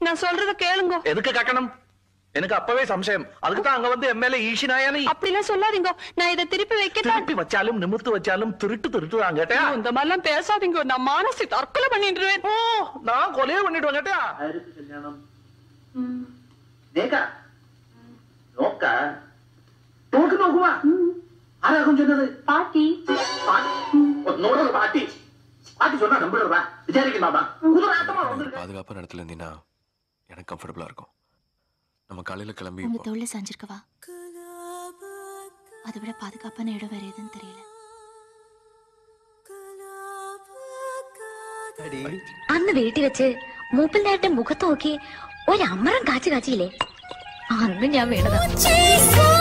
நான் சொல்றத கேளுங்க எதுக்கு கேட்கணும் எனக்கு அப்பவே சம்சயம் அதுக்கு தான் அங்க வந்து எம்எல்ஏ ஈஷினாயானி அப்படிலாம் சொல்லாதீங்க நான் இதை திருப்பி வைக்கத்தான் திருப்பி வச்சாலும் நிமிர்த்து வச்சாலும் திருட்டு திருட்டு தான் கேட்டா இந்த மாதிரிலாம் பேசாதீங்க நான் மானசி தற்கொலை பண்ணிடுவேன் ஓ நான் கொலையே பண்ணிடுவேன் கேட்டா ആർക്ക് കല്യാണം രേഖ നോക്ക നോക്ക് നോക്കുവാ ആരാകും ചെന്നത് பாட்டி നോടത് പാട്ടി പാട്ടി சொன்னா நம்பிடுறா விசாரிக்கலாமா குதிராட்டமா வந்து பாதுகாப்பான இடத்துல இருந்தீங்கன்னா எனக்கு கம்ஃபர்டபுளா இருக்கும் நம்ம காலையில கிளம்பி உங்க தோல்ல சாஞ்சிருக்கவா அதை விட பாதுகாப்பான இடம் வேற எதுன்னு தெரியல അന്ന് വീട്ടിൽ വെച്ച് മൂപ്പിലായിട്ട് മുഖത്ത് നോക്കി ഒരു അമരം കാച്ചു കാച്ചിയില്ലേ അന്ന് ഞാൻ വീണതാ